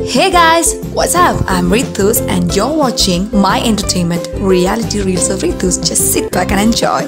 Hey guys, what's up? I'm Ritus and you're watching my entertainment reality reels of Ritus. Just sit back and enjoy.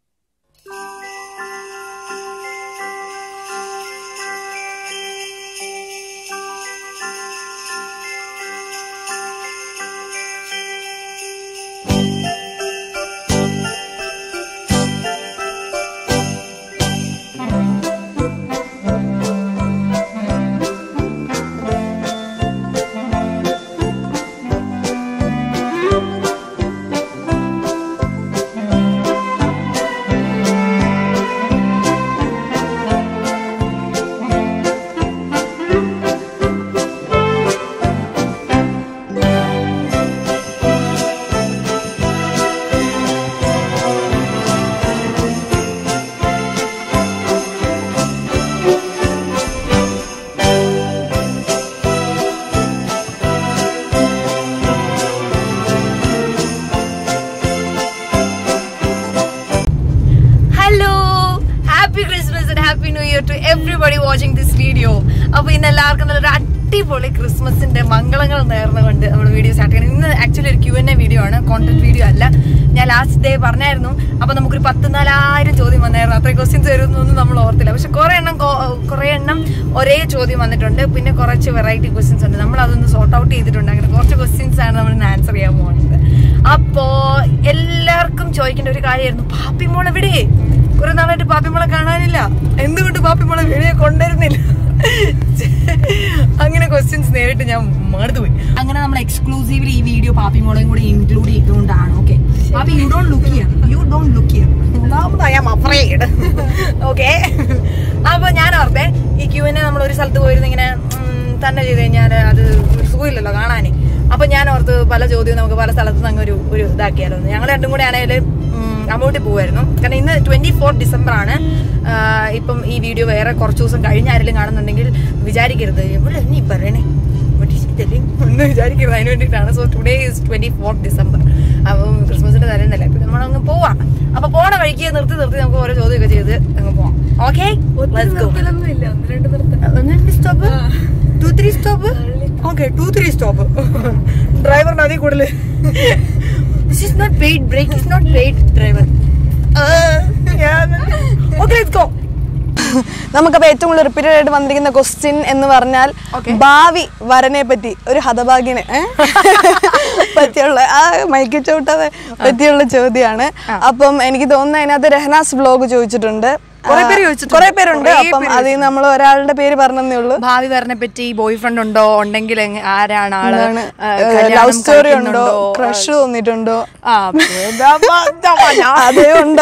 Hello happy Christmas and happy new year to everybody watching this video അപ്പൊ ഇന്ന് എല്ലാവർക്കും നല്ലൊരു അടിപൊളി ക്രിസ്മസിന്റെ മംഗളങ്ങൾ നേർന്നുകൊണ്ട് നമ്മൾ video start ചെയ്യണം ഇന്ന് ആക്ച്വലി ഒരു ക്യൂ എൻ എ വീഡിയോ ആണ് കോണ്ടന്റ് വീഡിയോ അല്ല ഞാൻ ലാസ്റ്റ് ഡേ പറഞ്ഞായിരുന്നു അപ്പൊ നമുക്കൊരു പത്ത് നാലായിരം ചോദ്യം വന്നായിരുന്നു അത്രയും ക്വസ്റ്റ്യൻസ് വരുന്നൊന്നും നമ്മൾ ഓർത്തില്ല പക്ഷെ കുറെ എണ്ണം കുറെ എണ്ണം ഒരേ ചോദ്യം വന്നിട്ടുണ്ട് പിന്നെ കുറച്ച് വെറൈറ്റി ക്വസ്റ്റ്യൻസ് ഉണ്ട് നമ്മൾ അതൊന്ന് സോർട്ട് ഔട്ട് ചെയ്തിട്ടുണ്ട് അങ്ങനെ കുറച്ച് ക്വസ്റ്റ്യൻസ് ആണ് നമ്മൾ ഇന്ന് ആൻസർ ചെയ്യാൻ പോകുന്നത് അപ്പോ എല്ലാവർക്കും ചോദിക്കേണ്ട ഒരു കാര്യമായിരുന്നു പാപ്പിമോൾ എവിടെ കുറെ നാളായിട്ട് പാപ്പിമോളെ കാണാനില്ല എന്തുകൊണ്ട് പാപ്പിമോളെ വീഡിയോ കൊണ്ടുവരുന്നില്ല അങ്ങനെ ക്വസ്റ്റ്യൻസ് നേരിട്ട് ഞാൻ മടുത്തു പോയി അങ്ങനെ നമ്മൾ എക്സ്ക്ലൂസീവ്ലി ഈ വീഡിയോ പാപ്പിമോളെയും കൂടി ഇൻക്ലൂഡ് ചെയ്തുകൊണ്ടാണ് okay Pappi you don't look here you don't look here afraid okay അപ്പൊ ഞാൻ ഓർത്തെ ഈ ക്യൂവിനെ നമ്മൾ ഒരു സ്ഥലത്ത് പോയിരുന്ന ഇങ്ങനെ ഉം, തന്നെ ചെയ്ത് കഴിഞ്ഞാൽ അത് ഒരു സുഖമില്ലല്ലോ കാണാനേ അപ്പൊ ഞാൻ ഓർത്ത് പല ചോദ്യവും നമുക്ക് പല സ്ഥലത്ത് നിന്ന് അങ്ങ് ഒരു ഒരു ഇതാക്കിയാലോ എന്ന്. ഞങ്ങൾ രണ്ടും കൂടെ ആണെങ്കിൽ അങ്ങോട്ട് പോകുമായിരുന്നു കാരണം ഇന്ന് ട്വന്റി ഫോർ ഡിസംബർ ആണ് ആ, ഇപ്പം ഈ വീഡിയോ വേറെ കുറച്ച് ദിവസം കഴിഞ്ഞ് ആരെങ്കിലും കാണുന്നുണ്ടെങ്കിൽ വിചാരിക്കരുത് ഇവിടെ നീ പറയണേ What is it telling? ഒന്നും വിചാരിക്കരുത് അതിന് വേണ്ടിയിട്ടാണ് so today is twenty four December അപ്പം ക്രിസ്മസിന്റെ തലേന്നല്ലേ അപ്പൊ നമ്മളങ്ങ് പോവാം അപ്പൊ പോണ വഴിക്ക് നിർത്തി നിർത്തി നമുക്ക് ഓരോ ചോദ്യമൊക്കെ ചെയ്ത് അങ്ങ് പോവാം okay stop two three stop okay two three stop ഡ്രൈവറിന് അതിൽ കൂടുതൽ this is not paid break is not paid driver okay let's go നമുക്കപ്പോ ഏറ്റവും കൂടുതൽ റിപ്പീറ്റഡ് ആയിട്ട് വന്നിരിക്കുന്ന ക്വസ്റ്റ്യൻ എന്ന് പറഞ്ഞാൽ Okay. ഭാവി വരനെ പറ്റി ഒരു ഹതഭാഗ്യനെ ഏ? പറ്റിയുള്ള ആ മൈക്ക് ചവിട്ടാതെ പറ്റിയുള്ള ചോദ്യമാണ് അപ്പം എനിക്ക് തോന്നുന്നു അതിനകത്ത് രഹനാസ് വ്ലോഗ് ചോദിച്ചിട്ടുണ്ട് കുറേ പേര് ആ, ചോദിച്ചിട്ടുണ്ട്. കുറേ പേരുണ്ട് കുറേ അപ്പം പേര് അതിൽ നമ്മൾ ഒരാളുടെ പേര് പറഞ്ഞതേ ഉള്ളൂ ഭാവി വരനെ പറ്റി ബോയ് ഫ്രണ്ട് ഉണ്ടോ ഉണ്ടെങ്കിൽ എങ്ങ- ആരാണ് ആള് എന്താണ് ആ, കല്യാണം ലവ് സ്റ്റോറി ഉണ്ടോ കഴിക്കുന്നുണ്ടോ? ക്രഷ് തോന്നിയിട്ടുണ്ടോ ആ, ഇതാ, ഇതാ, ഞാൻ- അതേ ഉണ്ടോ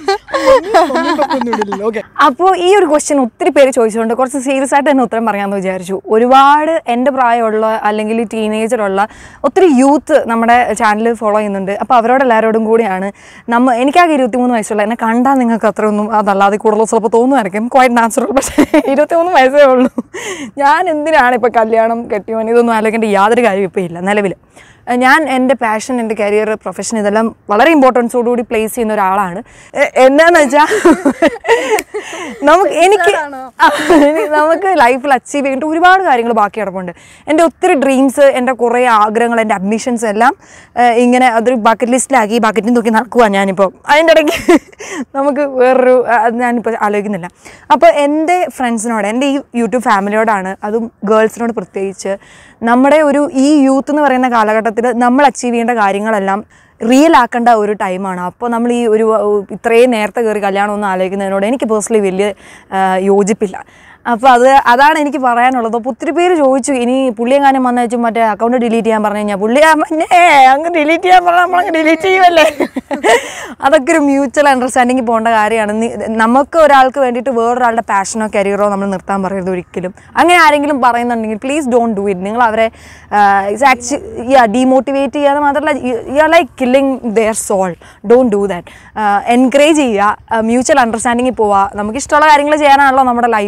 അപ്പോൾ ഈ ഒരു ക്വസ്റ്റ്യൻ ഒത്തിരി പേര് ചോദിച്ചുകൊണ്ട് കുറച്ച് സീരിയസ് ആയിട്ട് തന്നെ ഉത്തരം പറയാമെന്ന് വിചാരിച്ചു ഒരുപാട് എൻ്റെ പ്രായമുള്ള അല്ലെങ്കിൽ ടീനേജറുള്ള ഒത്തിരി യൂത്ത് നമ്മുടെ ചാനൽ ഫോളോ ചെയ്യുന്നുണ്ട് അപ്പോൾ അവരോട് എല്ലാവരോടും കൂടിയാണ് നമ്മ എനിക്കാകെ ഇരുപത്തിമൂന്ന് വയസ്സുള്ള എന്നെ കണ്ടാൽ നിങ്ങൾക്ക് അത്രയൊന്നും അതല്ലാതെ കൂടുതൽ ചിലപ്പോൾ തോന്നുമായിരിക്കും ക്വൈറ്റ് നാച്ചുറൽ പക്ഷേ ഇരുപത്തിമൂന്ന് വയസ്സേ ഉള്ളൂ ഞാൻ എന്തിനാണ് ഇപ്പോൾ കല്യാണം കെട്ടിയോൻ ഇതൊന്നും ആലോചിക്കേണ്ട യാതൊരു കാര്യവും ഇപ്പോൾ ഇല്ല നിലവിൽ ഞാൻ എൻ്റെ പാഷൻ എൻ്റെ കരിയർ പ്രൊഫഷൻ ഇതെല്ലാം വളരെ ഇമ്പോർട്ടൻസോടുകൂടി പ്ലേസ് ചെയ്യുന്ന ഒരാളാണ് എ- എന്നാന്ന് വെച്ചാൽ നമുക്ക് എനിക്ക് ആ, എനിക്ക് നമുക്ക് ലൈഫിൽ അച്ചീവ് ചെയ്യേണ്ട ഒരുപാട് കാര്യങ്ങൾ ബാക്കി കിടപ്പുണ്ട് എൻ്റെ ഒത്തിരി ഡ്രീംസ് എൻ്റെ കുറേ ആഗ്രഹങ്ങൾ എൻ്റെ അഡ്മിഷൻസ് എല്ലാം ഏഹ്, ഇങ്ങനെ അതൊരു ബക്കറ്റ് ലിസ്റ്റിലാക്കി ഈ ബക്കറ്റിൽ തൂക്കി നടക്കുക ഞാനിപ്പോൾ അതിൻ്റെ ഇടയ്ക്ക് നമുക്ക് വേറൊരു ആ, അത് ഞാനിപ്പോൾ ആലോചിക്കുന്നില്ല അപ്പോൾ എൻ്റെ ഫ്രണ്ട്സിനോട് എൻ്റെ ഈ യൂട്യൂബ് ഫാമിലിയോടാണ് അതും ഗേൾസിനോട് പ്രത്യേകിച്ച് നമ്മുടെ ഒരു ഈ യൂത്ത് എന്ന് പറയുന്ന കാലഘട്ടത്തിൽ നമ്മൾ അച്ചീവ് ചെയ്യേണ്ട കാര്യങ്ങളെല്ലാം റിയൽ ആക്കേണ്ട ഒരു ടൈമാണ് അപ്പോൾ നമ്മൾ ഈ ഒരു uh, ഇത്രയും നേരത്തെ കയറി കല്യാണം ഒന്നും ആലോചിക്കുന്നതിനോട് എനിക്ക് പേഴ്സണലി വലിയ uh, യോജിപ്പില്ല അപ്പോൾ അത് അതാണ് എനിക്ക് പറയാനുള്ളത് അപ്പോൾ ഒത്തിരി പേര് ചോദിച്ചു ഇനി പുള്ളിയെങ്ങാനും വന്നു വെച്ചും മറ്റേ അക്കൗണ്ട് ഡിലീറ്റ് ചെയ്യാൻ പറഞ്ഞു കഴിഞ്ഞാൽ പുള്ളി ഏ അങ്ങ് ഡിലീറ്റ് ചെയ്യാൻ പറഞ്ഞാൽ നമ്മളങ്ങ് ഡിലീറ്റ് ചെയ്യുമല്ലേ അതൊക്കെ ഒരു മ്യൂച്വൽ അണ്ടർസ്റ്റാൻഡിങ് പോകേണ്ട കാര്യമാണ് നി- നമുക്ക് ഒരാൾക്ക് വേണ്ടിയിട്ട് വേറൊരാളുടെ പാഷനോ കരിയറോ നമ്മൾ നിർത്താൻ പറയരുത് ഒരിക്കലും അങ്ങനെ ആരെങ്കിലും പറയുന്നുണ്ടെങ്കിൽ പ്ലീസ് ഡോണ്ട് ഡു ഇറ്റ് നിങ്ങൾ അവരെ ആക്ച്വലി ഡീമോട്ടിവേറ്റ് ചെയ്യാതെ മാത്രമല്ല you are like killing their soul don't do that encourage ചെയ്യുക മ്യൂച്വൽ അണ്ടർസ്റ്റാൻഡിങ്ങിൽ പോവുക നമുക്ക് ഇഷ്ടമുള്ള കാര്യങ്ങൾ ചെയ്യാനാണല്ലോ നമ്മുടെ ലൈഫ്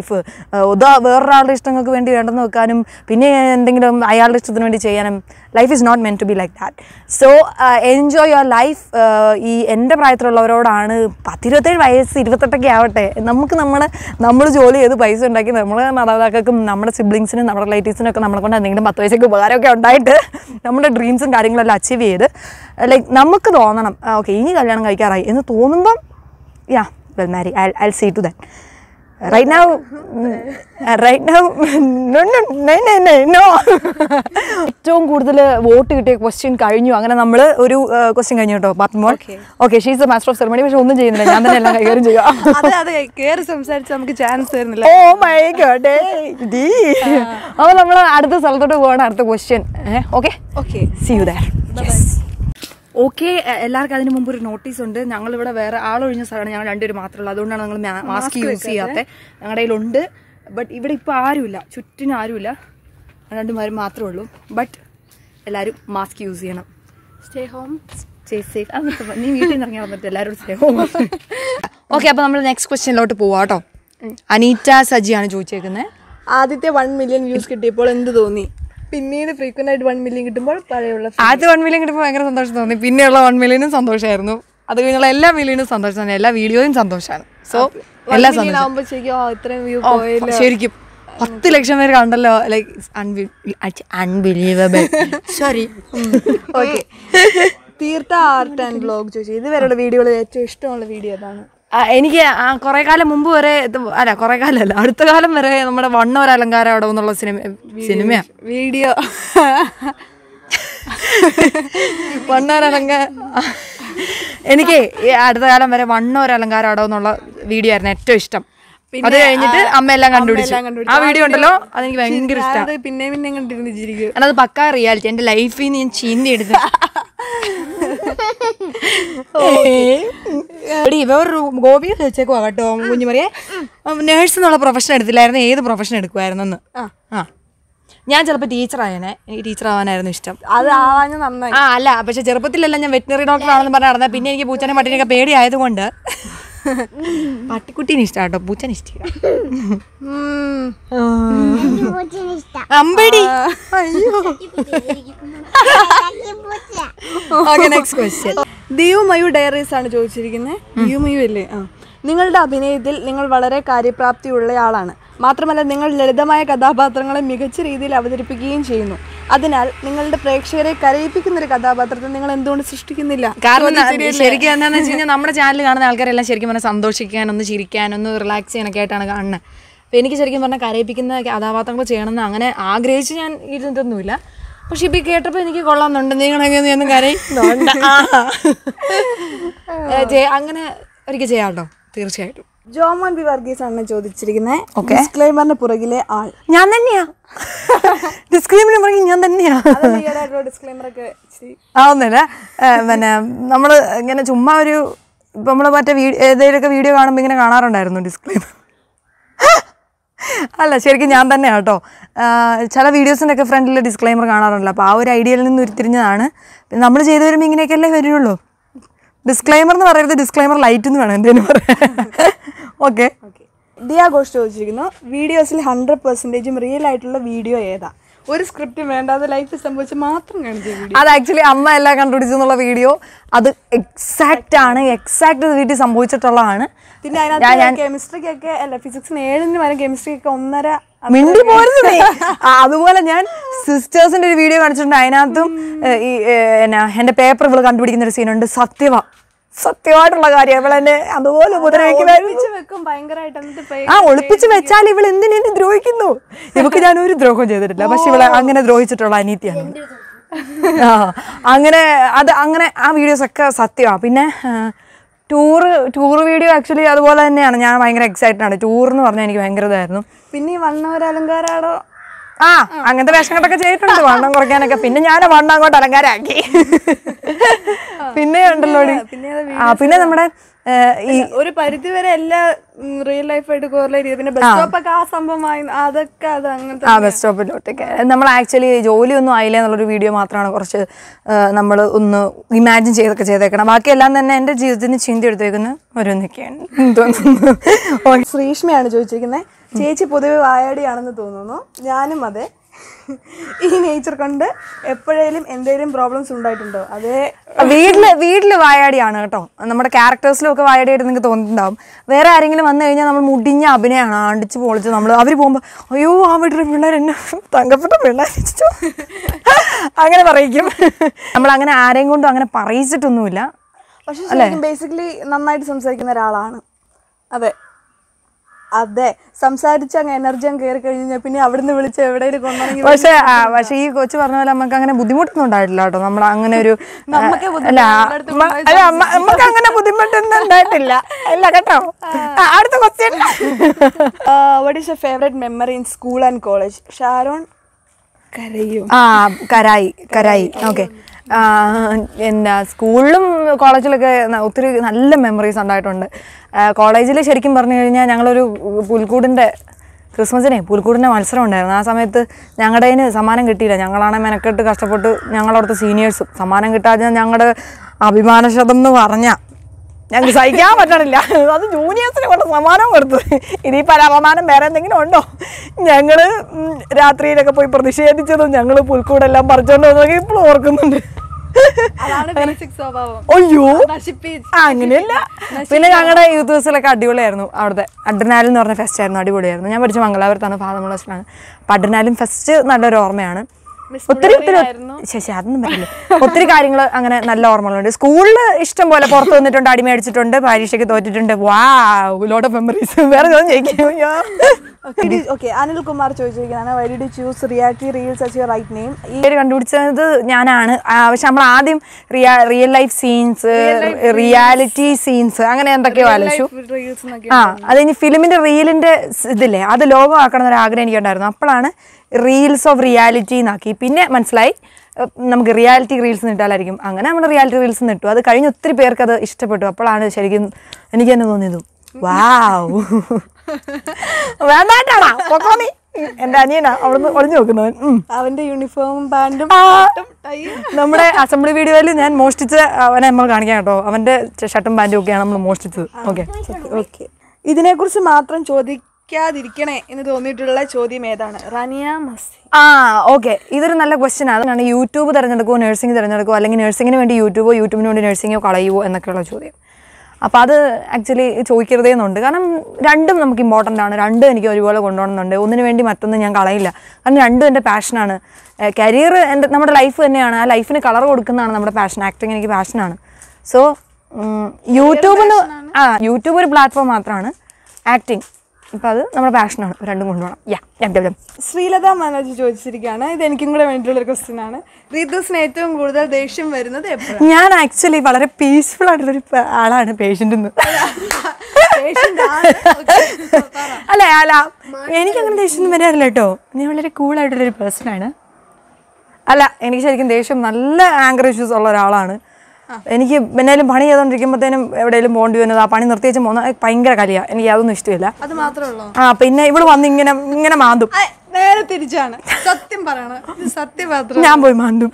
ഇതോ വേറൊരാളുടെ ഇഷ്ടങ്ങൾക്ക് വേണ്ടി വേണ്ടെന്ന് വെക്കാനും പിന്നെ എന്തെങ്കിലും അയാളുടെ ഇഷ്ടത്തിന് വേണ്ടി ചെയ്യാനും life is not meant to be like that so enjoy your life ഈ എൻ്റെ പ്രായത്തിലുള്ളവരോടാണ് പത്തിരുപത്തേഴ് വയസ്സ് ഇരുപത്തെട്ടൊക്കെ ആവട്ടെ നമുക്ക് നമ്മുടെ നമ്മൾ ജോലി ചെയ്ത് പൈസ ഉണ്ടാക്കി നമ്മുടെ മാതാപിതാക്കൾക്കും നമ്മുടെ സിബ്ലിങ്സിനും നമ്മുടെ റിലേറ്റീവ്സിനും ഒക്കെ നമ്മളെ കൊണ്ട് എന്തെങ്കിലും പത്ത് പൈസയ്ക്ക് ഉപകാരമൊക്കെ ഉണ്ടായിട്ട് നമ്മുടെ ഡ്രീംസും കാര്യങ്ങളെല്ലാം അച്ചീവ് ചെയ്ത് ലൈക്ക് നമുക്ക് തോന്നണം ഓക്കെ ഇനി കല്യാണം കഴിക്കാറായി എന്ന് തോന്നുമ്പം yeah well marry I I see to that right now right now no no no no no ഏറ്റവും കൂടുതൽ വോട്ട് കിട്ടിയ ക്വസ്റ്റ്യൻ കഴിഞ്ഞു അങ്ങനെ നമ്മൾ ഒരു ക്വസ്റ്റ്യൻ കഴിഞ്ഞു കേട്ടോ പാത്തുമ്പോൾ okay she's a master of ceremony പക്ഷെ ഒന്നും ചെയ്യുന്നില്ല ഞാൻ തന്നെ എല്ലാം കൈകാര്യം ചെയ്യാം അതെ അതെ കയറി സംസാരിച്ച് നമുക്ക് ചാൻസ് തരുന്നില്ല ഓ മൈ ഗോഡ് അപ്പോൾ നമ്മൾ അടുത്ത സ്ഥലത്തോട്ട് പോവാണ് അടുത്ത question okay okay see you there okay എല്ലാവർക്കും അതിന് മുമ്പ് ഒരു നോട്ടീസ് ഉണ്ട് ഞങ്ങൾ ഇവിടെ വേറെ ആളൊഴിഞ്ഞ സ്ഥലമാണ് ഞങ്ങൾ രണ്ടുപേരും മാത്രമേ ഉള്ളൂ അതുകൊണ്ടാണ് ഞങ്ങൾ മാസ്ക് യൂസ് ചെയ്യാത്തത് ഞങ്ങളുടെ കയ്യിലുണ്ട് ബട്ട് ഇവിടെ ഇപ്പോൾ ആരുമില്ല ചുറ്റിനും ആരുമില്ല രണ്ടുപേരും മാത്രമേ ഉള്ളൂ ബട്ട് എല്ലാവരും മാസ്ക് യൂസ് ചെയ്യണം സ്റ്റേ ഹോം സ്റ്റേ സേഫ് അത് നീ വീട്ടിൽ നിന്ന് ഇറങ്ങി വന്നിട്ട് എല്ലാവരും സ്റ്റേ ഹോം ഓക്കെ അപ്പോൾ നമ്മൾ നെക്സ്റ്റ് ക്വസ്റ്റ്യനിലോട്ട് പോവാം കേട്ടോ അനീറ്റ സജിയാണ് ചോദിച്ചേക്കുന്നത് ആദ്യത്തെ വൺ മില്യൺ വ്യൂസ് കിട്ടിയപ്പോൾ എന്ത് തോന്നി പിന്നീട് ഫ്രീക്വന്റ് ആയിട്ട് വൺ മില്യൺ കിട്ടുമ്പോൾ പഴയുള്ള ആദ്യത്തെ വൺ മില്യൺ കിട്ടുമ്പോൾ ഭയങ്കര സന്തോഷം തോന്നി പിന്നെയുള്ള വൺ മില്യനും സന്തോഷമായിരുന്നു അത് കഴിഞ്ഞുള്ള എല്ലാ മില്യനും സന്തോഷം തന്നെ എല്ലാ വീഡിയോയും സന്തോഷമാണ് സോ എല്ലാ സന്തോഷം ആകുമ്പോൾ ശരിക്കും ആ, ഇത്രയും വ്യൂ ഓ, ശരിക്കും പത്ത് ലക്ഷം പേര് കണ്ടല്ലോ like unbelievable sorry okay Theertha art and blog ചോദിച്ചു ഇതുവരെയുള്ള വീഡിയോകളിൽ ഏറ്റവും ഇഷ്ടമുള്ള വീഡിയോ ഏതാണ് എനിക്ക് കുറെ കാലം മുമ്പ് വരെ ഇത് അല്ല കുറെ കാലമല്ല അടുത്ത കാലം വരെ നമ്മുടെ വണ്ണ ഒരു അലങ്കാരം അവിടെ എന്നുള്ള സിനിമ സിനിമയാ വീഡിയോ വണ്ണൊരലങ്ക എനിക്ക് ഈ അടുത്ത കാലം വരെ വണ്ണൊരു അലങ്കാരം അടവ് എന്നുള്ള വീഡിയോ ആയിരുന്നു ഏറ്റവും ഇഷ്ടം അത് കഴിഞ്ഞിട്ട് അമ്മ എല്ലാം കണ്ടുപിടിച്ചു ആ വീഡിയോ ഉണ്ടല്ലോ അതെനിക്ക് ഭയങ്കര ഇഷ്ടമാണ് അത് പിന്നെ പിന്നെ കണ്ടിരുന്നു ചിരിക്കും അത് പക്കാ റിയാലിറ്റി എന്റെ ലൈഫിൽ നിന്ന് ഞാൻ ചീന്തി എടുത്ത് എടി വേറൊരു ഗോപി ചോദിച്ചേക്കുവാ കേട്ടോ കുഞ്ഞുമറിയെ നേഴ്സ് എന്നുള്ള പ്രൊഫഷൻ എടുത്തില്ലായിരുന്നു ഏത് പ്രൊഫഷൻ എടുക്കുമായിരുന്നെന്ന് ആ ഞാൻ ചിലപ്പോൾ ടീച്ചറായേനെ എനിക്ക് ടീച്ചർ ആവാനായിരുന്നു ഇഷ്ടം അത് ആവാഞ്ഞ നന്നായി ആ അല്ല പക്ഷെ ചെറുപ്പത്തിലല്ല ഞാൻ വെറ്റിനറി ഡോക്ടർ ആണെന്ന് പറഞ്ഞ നടന്നത് പിന്നെ എനിക്ക് പൂച്ചനെ പട്ടിനെയൊക്കെ പേടിയായതുകൊണ്ട് പട്ടിക്കുട്ടീനെ ഇഷ്ടം കേട്ടോ പൂച്ചനെ ഇഷ്ടം അമ്പടി okay next question Diyu Mayu diaries ആണ് ചോദിച്ചിരിക്കുന്നത് ദിയു മയു അല്ലേ ആ നിങ്ങളുടെ അഭിനയത്തിൽ നിങ്ങൾ വളരെ കാര്യപ്രാപ്തിയുള്ള ആളാണ് മാത്രമല്ല നിങ്ങൾ ലളിതമായ കഥാപാത്രങ്ങളെ മികച്ച രീതിയിൽ അവതരിപ്പിക്കുകയും ചെയ്യുന്നു അതിനാൽ നിങ്ങളുടെ പ്രേക്ഷകരെ കരയിപ്പിക്കുന്ന ഒരു കഥാപാത്രത്തെ നിങ്ങൾ എന്തുകൊണ്ട് സൃഷ്ടിക്കുന്നില്ല കാരണം ന- ശരിക്കും എന്താണെന്ന് വെച്ച് കഴിഞ്ഞാൽ നമ്മുടെ ചാനൽ കാണുന്ന ആൾക്കാരെല്ലാം ശരിക്കും പറഞ്ഞാൽ സന്തോഷിക്കാൻ ഒന്ന് ചിരിക്കാൻ ഒന്ന് റിലാക്സ് ചെയ്യാനൊക്കെ ആയിട്ടാണ് കാണുന്നത് അപ്പോൾ എനിക്ക് ശരിക്കും പറഞ്ഞാൽ കരയിപ്പിക്കുന്ന കഥാപാത്രങ്ങൾ ചെയ്യണമെന്ന് അങ്ങനെ ആഗ്രഹിച്ച് ഞാൻ ഇരുന്നിട്ടൊന്നുമില്ല പക്ഷെ ഇപ്പം കേട്ടപ്പോൾ എനിക്ക് കൊള്ളാമെന്നുണ്ട് നിങ്ങളൊക്കെ ഒന്ന് കരയുന്നുണ്ട് ആ. ഏ, ചെയ്യ- അങ്ങനെ ഒരിക്കൽ ചെയ്യാം കേട്ടോ തീർച്ചയായിട്ടും ജോമോൻ ബി വർഗീസ് ആണ് ചോദിച്ചിരിക്കുന്നത് ഡിസ്ക്ലൈമറിന് പുറകിലെ ആൾ ഞാൻ തന്നെയാ ഡിസ്ക്രീമിന് പറയും ഞാൻ തന്നെയാ ഡിസ്ക്ലൈമർ ഒക്കെ ഇച്ചിരി ആവുന്നില്ല പിന്നെ നമ്മൾ ഇങ്ങനെ ചുമ്മാ ഒരു ഇപ്പം നമ്മൾ മറ്റേ വീ ഏതെങ്കിലുമൊക്കെ വീഡിയോ കാണുമ്പോൾ ഇങ്ങനെ കാണാറുണ്ടായിരുന്നു ഡിസ്ക്ലെയിമർ അല്ല ശരിക്കും ഞാൻ തന്നെ കേട്ടോ ചില വീഡിയോസിൻ്റെ ഒക്കെ ഫ്രണ്ടിൽ ഡിസ്ക്ലൈമർ കാണാറുണ്ടല്ലോ അപ്പോൾ ആ ഒരു ഐഡിയയിൽ നിന്ന് ഉരുത്തിരിഞ്ഞതാണ് നമ്മൾ ചെയ്തു വരുമ്പോൾ ഇങ്ങനെയൊക്കെയല്ലേ വരുള്ളൂ ഡിസ്ക്ലൈമർ എന്ന് പറയരുത് ഡിസ്ക്ലൈമർ ലൈറ്റ് എന്ന് വേണം എന്തേലും പറയാൻ ഓക്കെ ദിയ ഘോഷ് ചോദിച്ചിരിക്കുന്നു വീഡിയോസിൽ ഹൺഡ്രഡ് പെർസെൻറ്റേജും റിയൽ ആയിട്ടുള്ള വീഡിയോ ഏതാ ഒരു സ്ക്രിപ്റ്റും വേണ്ടാതെ ലൈഫിൽ സംഭവിച്ച മാത്രം കാണിച്ച വീഡിയോ അത് ആക്ച്വലി അമ്മ എല്ലാം കണ്ടുപിടിച്ചു എന്നുള്ള വീഡിയോ അത് എക്സാക്റ്റ് ആണ് എക്സാക്ട് വീട്ടിൽ സംഭവിച്ചിട്ടുള്ളതാണ് പിന്നെ അതിനകത്ത് കെമിസ്ട്രിക്കൊക്കെ അല്ല ഫിസിക്സിന് ഏഴിന് വരെ കെമിസ്ട്രിക്കൊക്കെ ഒന്നര മിണ്ടി പോരുന്നു നീ. ആ, അതുപോലെ ഞാൻ സിസ്റ്റേഴ്സിന്റെ ഒരു വീഡിയോ കാണിച്ചിട്ടുണ്ട് അതിനകത്തും ഏ, ഈ ഏ, എന്നാ എന്റെ പേപ്പർ ഇവള് കണ്ടുപിടിക്കുന്ന ഒരു സീനുണ്ട് സത്യവാ സത്യമായിട്ടുള്ള കാര്യം ഇവൾ എന്നെ അതുപോലെ ഉപദ്രവിക്കുമായിരുന്നു ഒളിപ്പിച്ച് വെക്കും ഭയങ്കരമായിട്ട് എന്നിട്ട് പേ- ആ ഒളിപ്പിച്ച് വെച്ചാൽ ഇവൾ എന്തിനെ ദ്രോഹിക്കുന്നു ഇവക്ക് ഞാൻ ഒരു ദ്രോഹം ചെയ്തിട്ടില്ല പക്ഷെ ഇവളെ അങ്ങനെ ദ്രോഹിച്ചിട്ടുള്ള അനീതിയാണ് ആ അങ്ങനെ അത് അങ്ങനെ ആ വീഡിയോസ് ഒക്കെ സത്യമാണ് പിന്നെ ടൂറ് ടൂർ വീഡിയോ ആക്ച്വലി അതുപോലെ തന്നെയാണ് ഞാൻ ഭയങ്കര എക്സൈറ്റഡ് ആണ് ടൂർ എന്ന് പറഞ്ഞാൽ എനിക്ക് ഭയങ്കര ഇതായിരുന്നു പിന്നെ ഈ വണ്ണവര അലങ്കാരാടോ ആ അങ്ങനത്തെ വേഷങ്ങളൊക്കെ ചെയ്തിട്ടുണ്ട് വണ്ണം കുറയ്ക്കാനൊക്കെ പിന്നെ ഞാൻ വണ്ണം അങ്ങോട്ട് അലങ്കാരാക്കി പിന്നെ ഉണ്ടല്ലോ ആ പിന്നെ നമ്മുടെ ഏ, ഈ ഒരു പരിധി വരെ എല്ലാ റിയൽ ലൈഫായിട്ട് കോറിലേറ്റ് ചെയ്ത് പിന്നെ ബസ് സ്റ്റോപ്പ് ഒക്കെ ആ സംഭവമായി അതൊക്കെ അത് അങ്ങനത്തെ ആ ബസ് സ്റ്റോപ്പിലോട്ടൊക്കെ നമ്മൾ ആക്ച്വലി ജോലിയൊന്നും ആയില്ല എന്നുള്ളൊരു വീഡിയോ മാത്രമാണ് കുറച്ച് നമ്മൾ ഒന്ന് ഇമാജിൻ ചെയ്തൊക്കെ ചെയ്തേക്കണം ബാക്കിയെല്ലാം തന്നെ എൻ്റെ ജീവിതത്തിന് ചിന്തി എടുത്തേക്കുന്ന ഓരോന്നൊക്കെയാണ് തോന്നുന്നു ശ്രീഷ്മയാണ് ചോദിച്ചിരിക്കുന്നത് ചേച്ചി പൊതുവെ വായാടിയാണെന്ന് തോന്നുന്നു ഞാനും അതെ ഈ നേച്ചർ കൊണ്ട് എപ്പോഴേലും എന്തെങ്കിലും പ്രോബ്ലംസ് ഉണ്ടായിട്ടുണ്ടോ അതേ വീട്ടില് വീട്ടില് വായാടിയാണ് കേട്ടോ നമ്മുടെ ക്യാരക്ടേഴ്സിലും ഒക്കെ വായാടിയായിട്ട് നിങ്ങൾക്ക് തോന്നിയിട്ടുണ്ടാവും വേറെ ആരെങ്കിലും വന്നു കഴിഞ്ഞാൽ നമ്മൾ മുടിഞ്ഞ അഭിനയമാണ് അടിച്ച് പൊളിച്ച് നമ്മൾ അവർ പോകുമ്പോൾ അയ്യോ ആ വീട്ടിലെ പിള്ളേർ എന്നെ തങ്കപ്പെട്ട പിള്ളേർ അങ്ങനെ പറയിക്കും നമ്മൾ അങ്ങനെ ആരെയും കൊണ്ടും അങ്ങനെ പറയിച്ചിട്ടൊന്നുമില്ല പക്ഷെ ശരിക്കും ബേസിക്കലി നന്നായിട്ട് സംസാരിക്കുന്ന ഒരാളാണ് അതെ അതെ സംസാരിച്ച് അങ്ങ് എനർജി അങ്ങ് കയറി കഴിഞ്ഞാൽ പിന്നെ അവിടുന്ന് വിളിച്ച് എവിടെയെങ്കിലും കൊണ്ടുവന്നെങ്കിൽ പക്ഷേ ആ, പക്ഷേ ഈ കൊച്ചു പറഞ്ഞ പോലെ നമുക്ക് അങ്ങനെ ബുദ്ധിമുട്ടൊന്നും ഉണ്ടായിട്ടില്ല കേട്ടോ നമ്മൾ അങ്ങനെ ഒരു നമ്മക്കേ അല്ല അമ്മ- അല്ല അമ്മ- നമുക്ക് അങ്ങനെ ബുദ്ധിമുട്ടൊന്നും ഉണ്ടായിട്ടില്ല അല്ല കേട്ടോ ആ, അടുത്ത question what is a favourite memory in school and college Sharon കരയും ആ കരായി കരായി ഓക്കെ എന്താ സ്കൂളിലും കോളേജിലൊക്കെ ന- ഒത്തിരി നല്ല മെമ്മറീസ് ഉണ്ടായിട്ടുണ്ട് കോളേജിൽ ശരിക്കും പറഞ്ഞു കഴിഞ്ഞാൽ ഞങ്ങളൊരു പുൽക്കൂടിൻ്റെ ക്രിസ്മസിനെ പുൽക്കൂടിൻ്റെ മത്സരം ഉണ്ടായിരുന്നു ആ സമയത്ത് ഞങ്ങളുടെ കയ്യിൽ സമ്മാനം കിട്ടിയില്ല ഞങ്ങളാണ് മെനക്കെട്ട് കഷ്ടപ്പെട്ട് ഞങ്ങളവിടുത്തെ സീനിയേഴ്സും സമ്മാനം കിട്ടാതെ ഞങ്ങളുടെ അഭിമാനശതം എന്ന് പറഞ്ഞാൽ ഞങ്ങൾക്ക് സഹിക്കാൻ പറ്റണില്ല അത് ജൂനിയേഴ്സിന് കൊണ്ട് സമ്മാനം കൊടുത്തു ഇനി പരാപമാനം വേറെ എന്തെങ്കിലും ഉണ്ടോ ഞങ്ങൾ രാത്രിയിലൊക്കെ പോയി പ്രതിഷേധിച്ചതും ഞങ്ങൾ പുൽക്കൂടെല്ലാം പറിച്ചോണ്ട് വന്നതൊക്കെ ഇപ്പോഴും ഓർക്കുന്നുണ്ട് അതാണ് ബേസിക് സ്വഭാവം അയ്യോ നശിപ്പിച്ച് ആ, അങ്ങനെയല്ല പിന്നെ ഞങ്ങളുടെ യൂത്ത് ഫെസ്റ്റിലൊക്കെ അടിപൊളിയായിരുന്നു അവിടുത്തെ അഡ്രിനാലിൻ എന്ന് പറഞ്ഞ ഫെസ്റ്റ് ആയിരുന്നു അടിപൊളിയായിരുന്നു ഞാൻ പഠിച്ച മംഗലാപുരത്താണ് ഫാദമുള്ള ഫെസ്റ്റിലാണ് അപ്പം അഡ്രിനാലിൻ ഫെസ്റ്റ് നല്ലൊരു ഓർമ്മയാണ് ഒത്തിരി ഒത്തിരി ശരി അതൊന്നും പറ്റില്ല ഒത്തിരി കാര്യങ്ങൾ അങ്ങനെ നല്ല ഓർമ്മകളുണ്ട് സ്കൂളിൽ ഇഷ്ടം പോലെ പുറത്ത് വന്നിട്ടുണ്ട് അടി മേടിച്ചിട്ടുണ്ട് പരീക്ഷയ്ക്ക് തോറ്റിട്ടുണ്ട് വാ ലോട്ട് ഓഫ് മെമ്മറീസ് വേറെ ചോദ്യം ചോദിക്കും ഓക്കെ അനിൽ കുമാർ ചോദിച്ചിരിക്കുന്നതാണ് why did choose reality reels as your right name ഈ പേര് കണ്ടുപിടിച്ചത് ഞാനാണ് ആ, പക്ഷെ നമ്മൾ ആദ്യം റിയാ real life scenes reality scenes അങ്ങനെ എന്തൊക്കെയോ ആലോചിച്ചു റീൽസ് എന്നൊക്കെ ആ അത് ഇനി ഫിലിമിന്റെ റീലിന്റെ സ് ഇതില്ലേ അത് ലോകം ആക്കണം എന്നൊരു ആഗ്രഹം എനിക്കുണ്ടായിരുന്നു അപ്പോഴാണ് റീൽസ് ഓഫ് റിയാലിറ്റി എന്നാക്കി പിന്നെ മനസ്സിലായി ഏഹ്, നമുക്ക് റിയാലിറ്റി റീൽസ് നിട്ടാലായിരിക്കും അങ്ങനെ നമ്മൾ റിയാലിറ്റി റീൽസ് നിട്ടു അത് കഴിഞ്ഞ് ഒത്തിരി പേർക്ക് അത് ഇഷ്ടപ്പെട്ടു അപ്പോഴാണ് ശരിക്കും എനിക്ക് തന്നെ തോന്നിയത് വാവ് വേണ്ടാട്ടാണോ പൊക്കോ നീ എന്റെ അനിയനാ അവിടുന്ന് ഒളിഞ്ഞു നോക്കുന്നവൻ ഉം. അവന്റെ യൂണിഫോമും പാന്റും ആ, നമ്മുടെ അസംബ്ലി വീഡിയോയിൽ ഞാൻ മോഷ്ടിച്ച അവനെ നമ്മൾ കാണിക്കാം കേട്ടോ അവന്റെ ഷർട്ടും പാൻറ്റും ഒക്കെയാണ് നമ്മൾ മോഷ്ടിച്ചത് ഓക്കെ ഓക്കെ ഇതിനെക്കുറിച്ച് മാത്രം ചോദിക്കാതിരിക്കണേ എന്ന് തോന്നിയിട്ടുള്ള ചോദ്യം ഏതാണ് റനിയ മസി ആ ഓക്കെ ഇതൊരു നല്ല ക്വസ്റ്റ്യൻ ആണ് അതാണ് യൂട്യൂബ് തിരഞ്ഞെടുക്കുമോ നഴ്സിംഗ് തിരഞ്ഞെടുക്കുമോ അല്ലെങ്കിൽ നഴ്സിംഗിന് വേണ്ടി യൂട്യൂബോ യൂട്യൂബിന് വേണ്ടി നഴ്സിംഗോ കളയുമോ എന്നൊക്കെയുള്ള ചോദ്യം അപ്പോൾ അത് ആക്ച്വലി ചോദിക്കരുതേ എന്നുണ്ട് കാരണം രണ്ടും നമുക്ക് ഇമ്പോർട്ടൻ്റ് ആണ് രണ്ടും എനിക്ക് ഒരുപോലെ കൊണ്ടുപോകണമെന്നുണ്ട് ഒന്നിനു വേണ്ടി മറ്റൊന്ന് ഞാൻ കളയില്ല കാരണം രണ്ടും എൻ്റെ പാഷനാണ് കരിയർ എൻ്റെ നമ്മുടെ ലൈഫ് തന്നെയാണ് ആ ലൈഫിന് കളർ കൊടുക്കുന്നതാണ് നമ്മുടെ പാഷൻ ആക്ടിങ് എനിക്ക് പാഷനാണ് സോ യൂട്യൂബ് എന്ന് ആ യൂട്യൂബ് ഒരു പ്ലാറ്റ്ഫോം മാത്രമാണ് ആക്ടിങ് അപ്പോൾ അത് നമ്മുടെ പാഷനാണ് രണ്ടും കൊണ്ടുപോകണം യാ യം യം യം ശ്രീലത മനോജ് ചോദിച്ചിരിക്കുകയാണ് ഇത് എനിക്കും കൂടെ വേണ്ടിയിട്ടുള്ള ഒരു ക്വസ്റ്റ്യൻ ആണ് ഋതുസിന് ഏറ്റവും കൂടുതൽ ദേഷ്യം വരുന്നത് എപ്പോഴാണ് ഞാൻ ആക്ച്വലി വളരെ പീസ്ഫുൾ ആയിട്ടുള്ളൊരു പ- ആളാണ് പേഷ്യൻ്റ് അല്ല അല്ല എനിക്കങ്ങനെ ദേഷ്യം വരാറില്ല കേട്ടോ ഞാൻ വളരെ കൂളായിട്ടുള്ളൊരു പേഴ്സൺ ആണ് അല്ല എനിക്ക് ശരിക്കും ദേഷ്യം നല്ല ആങ്കർ ഇഷ്യൂസ് ഉള്ള ഒരാളാണ് എനിക്ക് എന്നാലും പണി ചെയ്തുകൊണ്ടിരിക്കുമ്പോഴത്തേനും എവിടെയെങ്കിലും പോകേണ്ടി വരുന്നത് ആ പണി നിർത്തിവെച്ച് പോകുന്ന ഭയങ്കര കലിയാണ് എനിക്ക് അതൊന്നും ഇഷ്ടമില്ല അത് മാത്രമേ ഉള്ളൂ ആ പിന്നെ ഇവിടെ വന്ന് ഇങ്ങനെ ഇങ്ങനെ മാന്തും ആ, നേരെ തിരിച്ചാണ് സത്യം പറയണം ഇത് സത്യം മാത്രം ഞാൻ പോയി മാന്തും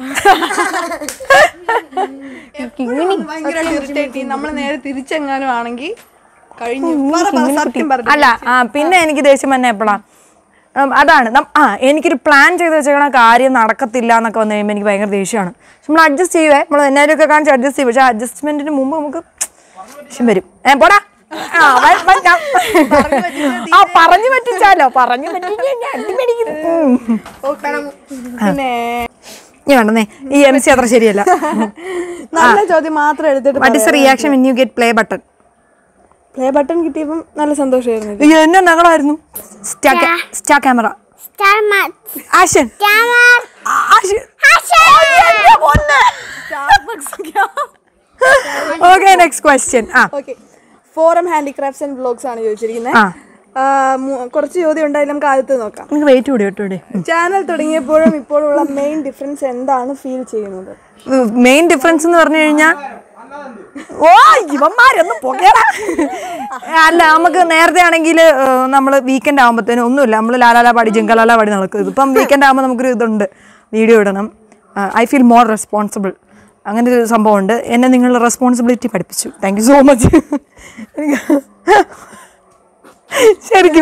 ഭയങ്കര ഇറിറ്റേറ്റ് നമ്മൾ നേരെ തിരിച്ചെങ്ങാനും ആണെങ്കിൽ കഴിഞ്ഞു പറ, പറ, സത്യം പറഞ്ഞു അല്ല ആ പിന്നെ എനിക്ക് ദേഷ്യം തന്നെ എപ്പോഴാ അതാണ് നം- ആ എനിക്കൊരു പ്ലാൻ ചെയ്ത് വെച്ചേക്കണ കാര്യം നടക്കത്തില്ല എന്നൊക്കെ വന്നു കഴിയുമ്പോൾ എനിക്ക് ഭയങ്കര ദേഷ്യമാണ് പക്ഷെ നമ്മൾ അഡ്ജസ്റ്റ് ചെയ്യുവേ നമ്മൾ എന്നാലും ഒക്കെ കാണിച്ച് അഡ്ജസ്റ്റ് ചെയ്യും പക്ഷെ അഡ്ജസ്റ്റ്മെന്റിന് മുമ്പ് നമുക്ക് ദേഷ്യം വരും ഏ പോടാ ആ, വ- വ- ഞാൻ- ആ പറഞ്ഞു പറ്റിച്ചാലോ പറഞ്ഞു പറ്റിച്ചാൽ ഞാൻ അടിമേടിക്കും. ഉം. പിന്നെ ഞാൻ വേണ്ടേ ഈ എം സി അത്ര ശരിയല്ല നല്ല ചോദ്യം മാത്രം എടുത്തിട്ട് what is reaction when you get play button play button കിട്ടിയപ്പം നല്ല സന്തോഷമായിരുന്നു എന്നെ ഞങ്ങളായിരുന്നു സ്റ്റാ camera Star Mats. Action Camera. Action Action! Okay next question ആ okay from handicrafts and vlogs ആണ് ചോദിച്ചിരിക്കുന്നത് ആ. ആ, മു- കുറച്ച് ചോദ്യം ഉണ്ടായി നമുക്ക് ആദ്യത്തെ നോക്കാം നിങ്ങൾക്ക് വെയിറ്റ് കൂടി കേട്ടോ ഇവിടെ ചാനൽ തുടങ്ങിയപ്പോഴും ഇപ്പോഴുള്ള മെയിൻ ഡിഫറൻസ് എന്താണ് ഫീൽ ചെയ്യുന്നത് മെയിൻ ഡിഫറൻസ് എന്ന് പറഞ്ഞു കഴിഞ്ഞാൽ ഓ ഇവന്മാരൊന്നും പൊക്കേടാ അല്ല നമുക്ക് നേരത്തെ ആണെങ്കിൽ നമ്മൾ വീക്കെൻഡ് ആകുമ്പോഴത്തേനും ഒന്നുമില്ല നമ്മൾ ലാലാല പാടി ജിങ്കലാല പാടി നടക്കും ഇതിപ്പം വീക്കെൻഡ് ആകുമ്പോൾ നമുക്കൊരു ഇതുണ്ട് വീഡിയോ ഇടണം ഐ ഫീൽ മോർ റെസ്പോൺസിബിൾ അങ്ങനെ ഒരു സംഭവമുണ്ട് എന്നെ നിങ്ങളുടെ റെസ്പോൺസിബിലിറ്റി പഠിപ്പിച്ചു താങ്ക് യു സോ മച്ച് ശരിക്കും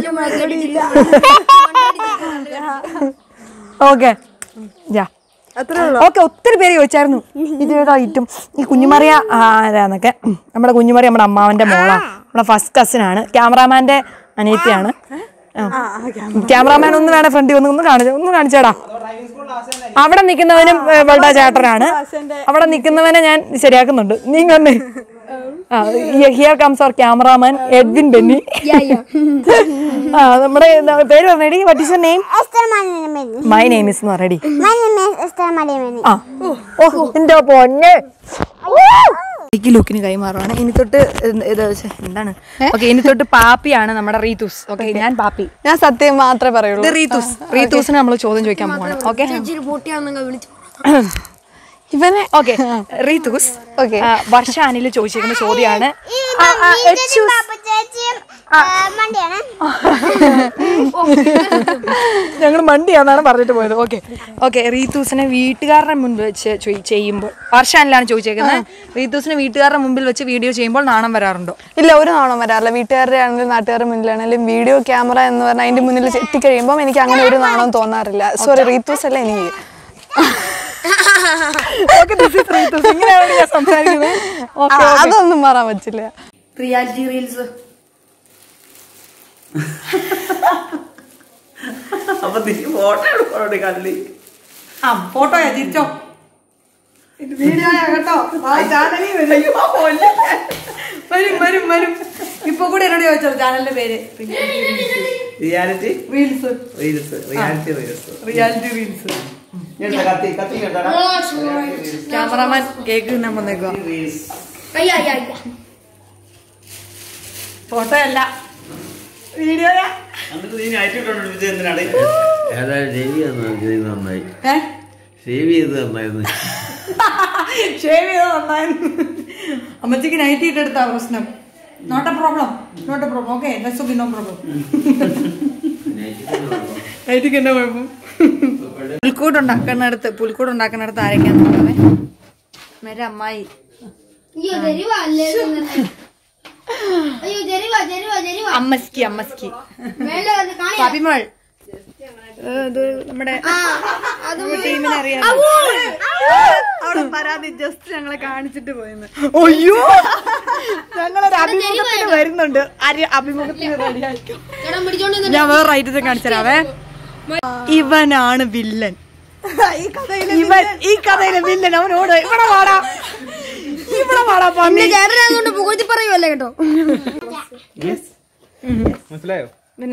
ഓക്കെ യാ അത്രേ ഉള്ളൂ ഓക്കെ ഒത്തിരി പേര് ചോദിച്ചായിരുന്നു ഇതേതാ ഐറ്റം ഈ കുഞ്ഞുമറിയ ആരാന്നൊക്കെ നമ്മുടെ കുഞ്ഞുമറിയ നമ്മുടെ അമ്മാവന്റെ മോളാ നമ്മുടെ ഫസ്റ്റ് കസിൻ ആണ് ക്യാമറാമാന്റെ അനിയത്തിയാണ് ക്യാമറാമാൻ ഒന്ന് വേണേ ഫ്രണ്ടിൽ ഒന്ന് ഒന്ന് കാണിച്ചു ഒന്ന് കാണിച്ചേടാ അവിടെ നിൽക്കുന്നവനും ഇവളുടെ ചേട്ടനാണ് അവിടെ നിൽക്കുന്നവനെ ഞാൻ ശരിയാക്കുന്നുണ്ട് നീ കണ്ടേ here comes our cameraman Edwin Benny ആ നമ്മുടെ എന്താ പേര് പറഞ്ഞേടി what is name Esther Madimeni. My name is എന്ന് പറയടി My name is Esther Madimeni. ആ ഓ എന്റെ പൊന്നെ എനിക്ക് ലുക്കിന് കൈമാറുവാണ് ഇനി തൊട്ട് ഇത് ഇത് ശ്ശെ, എന്താണ് ഓക്കെ ഇനി തൊട്ട് പാപ്പിയാണ് നമ്മുടെ റീതൂസ് ഓക്കെ ഞാൻ പാപ്പി ഞാൻ സത്യം മാത്രമേ പറയുള്ളൂ ഇത് റീതൂസ് റീതൂസിന് നമ്മൾ ചോദ്യം ചോദിക്കാൻ പോവാണ് ഓക്കെ ഇവനെ ഓക്കെ റീതൂസ് Okay. വർഷ അനിൽ ചോദിച്ചിരിക്കുന്ന ചോദ്യമാണ് ഈ മമ്മീന്റെ പാപ്പ ചേച്ചിയും മണ്ടിയാണ് ഞങ്ങൾ മണ്ടിയാന്നാണ് പറഞ്ഞിട്ട് പോയത് ഓക്കെ ഓക്കെ റീതൂസിനെ വീട്ടുകാരുടെ മുൻപിൽ വെച്ച് ചൊയ്- ചെയ്യുമ്പോൾ വർഷ അനിലാണ് ചോദിച്ചേക്കുന്നത് റീതൂസിനെ വീട്ടുകാരുടെ മുമ്പിൽ വെച്ച് വീഡിയോ ചെയ്യുമ്പോൾ നാണം വരാറുണ്ടോ ഇല്ല ഒരു നാണം വരാറില്ല വീട്ടുകാരുടെ ആണെങ്കിലും നാട്ടുകാരുടെ മുന്നിലാണെങ്കിലും വീഡിയോ ക്യാമറ എന്ന് പറഞ്ഞാൽ അതിന്റെ മുന്നിൽ എത്തിക്കഴിയുമ്പോൾ എനിക്ക് അങ്ങനെ ഒരു നാണം തോന്നാറില്ല സോറി റീത്തൂസ് അല്ല എനിക്ക് ഇങ്ങനെയാണ് ഞാൻ സംസാരിക്കുന്നത് ആ, അതൊന്നും മാറാൻ പറ്റില്ല റിയാലിറ്റി റീൽസ് അപ്പൊ നീ ഫോട്ടോ എടുക്കണോടി കള്ളി ആ ഫോട്ടോയാ ചിരിച്ചോ ഇത് വീഡിയോയാ കേട്ടോ ആ ചാനലിൽ വരും വരും വരും വരും ഇപ്പൊ കൂടി എന്നോട് ചോദിച്ചോ ചാനലിന്റെ പേര് reality reels reels reality reels reality reels ഇങ്ങോട്ട് കത്തി കത്തി കേട്ടാ ക്യാമറാമാൻ കേക്ക് തിന്നാൻ വന്നേക്കുക റീൽസ് ഫോട്ടോ അല്ല വീഡിയോയാ എന്നിട്ട് നീ അയച്ചിട്ടുണ്ടോ ഇത് എന്തിനാണ് ഏതായാലും ഷേവ് ചെയ്ത് നോക്കിയത് നന്നായി ഏ ഷേവ് ചെയ്ത് നന്നായിരുന്നു ഷേവ് ചെയ്ത് നന്നായിരുന്നു അമ്മച്ചിക്ക് നൈറ്റ് ഇട്ടെടുത്താ പ്രശ്നം not a problem not a problem okay that's okay no problem നൈറ്റിക്ക് എന്താ കുഴപ്പം പുൽക്കൂട് ഉണ്ടാക്കുന്നിടത്ത് പുൽക്കൂട് ഉണ്ടാക്കുന്നിടത്ത് ആരൊക്കെയാന്ന് നോക്കാമേ മേരെ അമ്മായി അയ്യോ ജരിവ അല്ലേ അയ്യോ ജരിവ ജരിവ ജരിവ അമ്മസ്കി അമ്മസ്കി മേലെ വന്ന് കാണി പാപ്പിമോൾ ഏ, ഇത് നമ്മുടെ ടീമിനെ അറിയാം അവിടെ പരാതി ജസ്റ്റ് ഞങ്ങളെ കാണിച്ചിട്ട് പോയെന്ന് അയ്യോ ഞങ്ങളൊരു അഭിമുഖത്തിന് വരുന്നുണ്ട് ആര് അഭിമുഖത്തിന് റെഡിയായിരിക്കും ചേട്ടൻ പിടിച്ചോണ്ട് ഞാൻ വേറെ ഐറ്റത്തെ കാണിച്ചരാവേ ഇവനാണ് വില്ലൻ ഇവൻ ഈ കഥയിലെ വില്ലൻ അവനോട് ഇവിടെ വാടാ ഇവിടെ വാടാ പന്നി ചേട്ടനായതുകൊണ്ട് പുകഴ്ത്തി പറയുമല്ലേ കേട്ടോ മനസ്സിലായോ പിന്നെ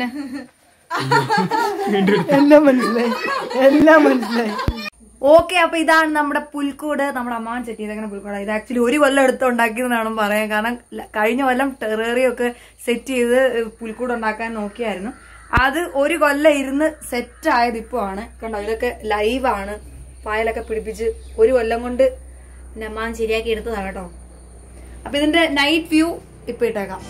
എല്ലാം മനസ്സിലായി എല്ലാം മനസ്സിലായി ഓക്കെ അപ്പൊ ഇതാണ് നമ്മുടെ പുൽക്കൂട് നമ്മുടെ അമ്മാവൻ സെറ്റ് ചെയ്തേക്കുന്ന പുൽക്കൂട് ഇത് ആക്ച്വലി ഒരു കൊല്ലം എടുത്ത് ഉണ്ടാക്കിയതെന്നാണ് പറയാൻ കാരണം ല- കഴിഞ്ഞ കൊല്ലം ടെറേറിയൊക്കെ സെറ്റ് ചെയ്ത് പുൽക്കൂട് ഉണ്ടാക്കാൻ നോക്കിയായിരുന്നു അത് ഒരു കൊല്ലം ഇരുന്ന് സെറ്റ് ആയത് ഇപ്പോ ആണ് കണ്ടോ ഇതൊക്കെ ലൈവാണ് പായലൊക്കെ പിടിപ്പിച്ച് ഒരു കൊല്ലം കൊണ്ട് നമ്മാൻ ശരിയാക്കി എടുത്തതാണ് കേട്ടോ അപ്പൊ ഇതിന്റെ നൈറ്റ് വ്യൂ ഇപ്പൊ ഇട്ടേക്കാം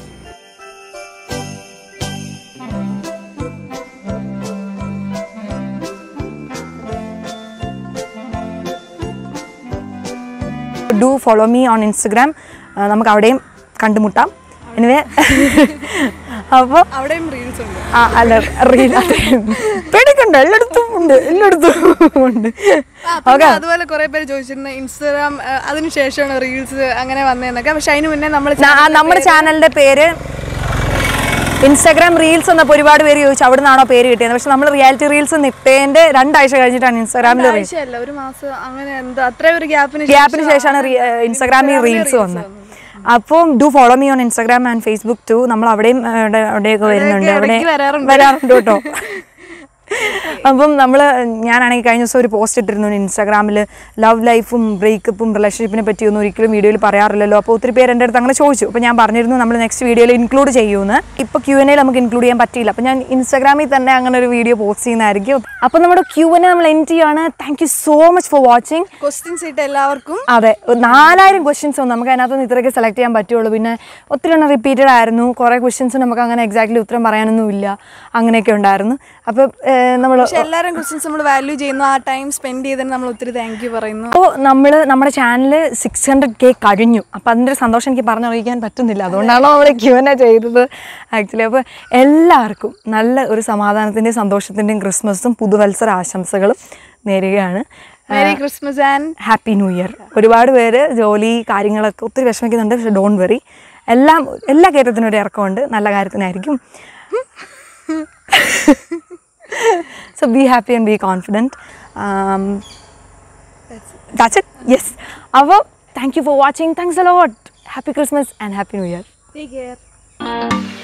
do follow me on Instagram നമുക്ക് അവിടെയും കണ്ടുമുട്ടാം എനിവേ അപ്പോൾ അവിടെയും റീൽസ് ഉണ്ട് ആ അല്ല റീൽ പേടിക്കണ്ട എല്ലായിടത്തും ഉണ്ട് എല്ലായിടത്തും ഉണ്ട് പിന്നെ ഓക്കെ അതുപോലെ കുറെ പേര് ചോദിച്ചിരുന്നു ഇൻസ്റ്റാഗ്രാം ആ, അതിനുശേഷമാണ് റീൽസ് അങ്ങനെ വന്നതെന്നൊക്കെ പക്ഷെ അതിന് മുന്നേ നമ്മൾ നമ്മുടെ ചാനലിന്റെ പേര് ഇൻസ്റ്റാഗ്രാം റീൽസ് എന്നപ്പോൾ ഒരുപാട് പേര് ചോദിച്ചു അവിടെ നിന്നാണോ പേര് കിട്ടിയത് പക്ഷെ നമ്മൾ റിയാലിറ്റി റീൽസ് നിട്ടേന്റെ രണ്ടാഴ്ച കഴിഞ്ഞിട്ടാണ് ഇൻസ്റ്റാഗ്രാമിൽ റീൽസ് ആഴ്ചയല്ല ഒരു മാസം അങ്ങനെ എന്താ അത്രയും ഒരു ഗ്യാപ്പിന് ഗ്യാപ്പിന് ശേഷമാണ് റീ- ഏഹ് ഇൻസ്റ്റാഗ്രാമിൽ റീൽസ് വന്നത് അപ്പം do follow me on Instagram and Facebook too നമ്മൾ അവിടെയും ഏഹ്, അവിടെ- അവിടെയൊക്കെ വരുന്നുണ്ട് അവിടെ ഇടയ്ക്ക് വരാറുണ്ട്. വരാറുണ്ട് കേട്ടോ അപ്പം നമ്മൾ ഞാനാണെങ്കിൽ കഴിഞ്ഞ ദിവസം ഒരു പോസ്റ്റ് ഇട്ടിരുന്നു ഇൻസ്റ്റാഗ്രാമിൽ ലവ് ലൈഫും ബ്രേക്കപ്പും റിലേഷൻഷിപ്പിനെ പറ്റിയൊന്നും ഒരിക്കലും വീഡിയോയിൽ പറയാറില്ലല്ലോ അപ്പോൾ ഒത്തിരി പേര് എൻ്റെ അടുത്ത് അങ്ങനെ ചോദിച്ചു അപ്പോൾ ഞാൻ പറഞ്ഞിരുന്നു നമ്മൾ നെക്സ്റ്റ് വീഡിയോയിൽ ഇൻക്ലൂഡ് ചെയ്യുമെന്ന് ഇപ്പോൾ ക്യു എൻ എ നമുക്ക് ഇൻക്ലൂഡ് ചെയ്യാൻ പറ്റിയില്ല അപ്പോൾ ഞാൻ ഇൻസ്റ്റാഗ്രാമിൽ തന്നെ അങ്ങനെ ഒരു വീഡിയോ പോസ്റ്റ് ചെയ്യുന്നതായിരിക്കും അപ്പോൾ നമ്മുടെ ക്യു എൻ എ നമ്മൾ എൻഡ് ചെയ്യുകയാണ് thank you so much for watching questions ഇട്ട് എല്ലാവർക്കും അതെ ഒരു നാലായിരം ക്വസ്റ്റ്യൻസ് ഒന്നും നമുക്ക് അതിനകത്ത് നിന്ന് ഇത്രയൊക്കെ സെലക്ട് ചെയ്യാൻ പറ്റുള്ളൂ പിന്നെ ഒത്തിരി എണ്ണം റിപ്പീറ്റഡ് ആയിരുന്നു കുറേ ക്വസ്റ്റ്യൻസ് നമുക്ക് അങ്ങനെ എക്സാക്ട്ലി ഉത്തരം പറയാനൊന്നും ഇല്ല അങ്ങനെയൊക്കെ ഉണ്ടായിരുന്നു അപ്പോൾ നമ്മൾ പക്ഷെ എല്ലാവരും ക്വസ്റ്റ്യൻസ് നമ്മൾ വാല്യൂ ചെയ്യുന്നു ആ ടൈം സ്പെൻഡ് ചെയ്തതിന് നമ്മൾ ഒത്തിരി താങ്ക് യു പറയുന്നു അപ്പോൾ നമ്മൾ നമ്മുടെ ചാനൽ സിക്സ് ഹൺഡ്രഡ് കെ കഴിഞ്ഞു അപ്പോൾ അതിൻ്റെ ഒരു സന്തോഷം എനിക്ക് പറഞ്ഞറിയിക്കാൻ പറ്റുന്നില്ല അതുകൊണ്ടാണോ നമ്മൾ ക്യൂ എൻ ചെയ്തത് ആക്ച്വലി അപ്പോൾ എല്ലാവർക്കും നല്ല ഒരു സമാധാനത്തിൻ്റെയും സന്തോഷത്തിൻ്റെയും ക്രിസ്മസും പുതുവത്സര ആശംസകളും നേരുകയാണ് merry Christmas and happy new year ഒരുപാട് പേര് ജോലി കാര്യങ്ങളൊക്കെ ഒത്തിരി വിഷമിക്കുന്നുണ്ട് പക്ഷെ ഡോൺ വെറി എല്ലാം എല്ലാ കാര്യത്തിനും ഒരു ഇറക്കമുണ്ട് നല്ല കാര്യത്തിനായിരിക്കും so be happy and be confident that's it yes അപ്പോൾ thank you for watching thanks a lot happy Christmas and happy new year take care